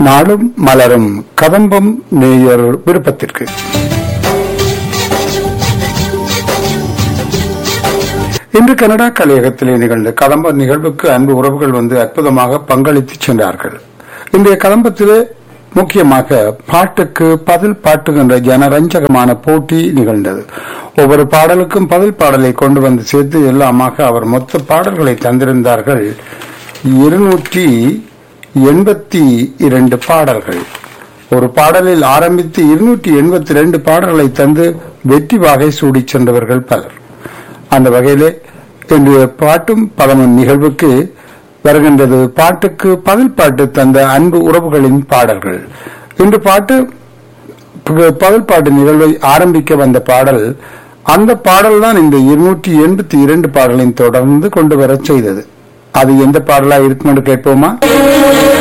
நாளும் மலரும் கதம்பம் நேயர் விருப்பத்திற்கு இன்று கனடா கலையகத்திலே நிகழ்ந்த கதம்ப நிகழ்வுக்கு அன்பு உறவுகள் வந்து அற்புதமாக பங்களித்து சென்றார்கள் இன்றைய கதம்பத்திலே முக்கியமாக பாட்டுக்கு பதில் பாட்டுகின்ற ஜனரஞ்சகமான போட்டி நிகழ்ந்தது ஒவ்வொரு பாடலுக்கும் பதில் பாடலை கொண்டு வந்து சேர்த்து எல்லாமாக அவர் மொத்த பாடல்களை தந்திருந்தார்கள் இருநூற்றி எண்பத்தி இரண்டு பாடல்கள் ஒரு பாடலில் ஆரம்பித்து இருநூற்றி எண்பத்தி இரண்டு பாடல்களை தந்து வெற்றி வாகை சூடிச் சென்றவர்கள் பலர் அந்த வகையிலே இன்றைய பாட்டும் பதமும் நிகழ்வுக்கு வருகின்றது பாட்டுக்கு பதில் பாட்டு தந்த அன்பு உறவுகளின் பாடல்கள் இன்று பாட்டு பதில் பாட்டு நிகழ்வை ஆரம்பிக்க வந்த பாடல் அந்த பாடல் தான் இந்த இருநூற்றி எண்பத்தி இரண்டு பாடலின் தொடர்ந்து கொண்டு வரச் செய்தது அது எந்த பாடலா இருக்கும் என்று கேட்போமா